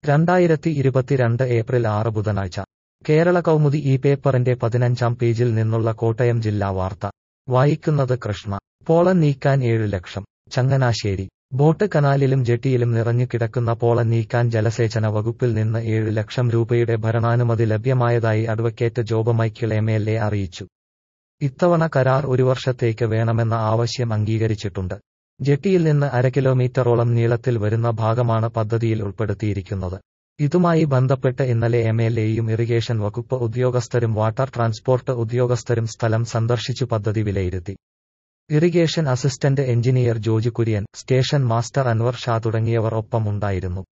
രണ്ടായിരത്തി ഇരുപത്തിരണ്ട് ഏപ്രിൽ ആറ് ബുധനാഴ്ച കേരള കൗമുദി ഈ പേപ്പറിന്റെ പതിനഞ്ചാം പേജിൽ നിന്നുള്ള കോട്ടയം ജില്ലാ വാർത്ത വായിക്കുന്നത് കൃഷ്ണ പോളൻ നീക്കാൻ ഏഴ് ലക്ഷം ചങ്ങനാശ്ശേരി ബോട്ട് കനാലിലും ജെട്ടിയിലും നിറഞ്ഞു കിടക്കുന്ന പോളൻ നീക്കാൻ ജലസേചന വകുപ്പിൽ നിന്ന് ഏഴ് ലക്ഷം രൂപയുടെ ഭരണാനുമതി ലഭ്യമായതായി advocate Job Michael M L A അറിയിച്ചു ഇത്തവണ കരാർ ഒരു വർഷത്തേക്ക് വേണമെന്ന ആവശ്യം അംഗീകരിച്ചിട്ടുണ്ട് ജെട്ടിയിൽ നിന്ന് അര കിലോമീറ്ററോളം നീളത്തിൽ വരുന്ന ഭാഗമാണ് പദ്ധതിയിൽ ഉൾപ്പെടുത്തിയിരിക്കുന്നത് ഇതുമായി ബന്ധപ്പെട്ട് ഇന്നലെ എം എൽ എയും ഇറിഗേഷൻ വകുപ്പ് ഉദ്യോഗസ്ഥരും വാട്ടർ ട്രാൻസ്പോർട്ട് ഉദ്യോഗസ്ഥരും സ്ഥലം സന്ദർശിച്ചു പദ്ധതി വിലയിരുത്തി irrigation assistant engineer Joju Kurian station master Anwar Sha തുടങ്ങിയവർ ഒപ്പം ഉണ്ടായിരുന്നു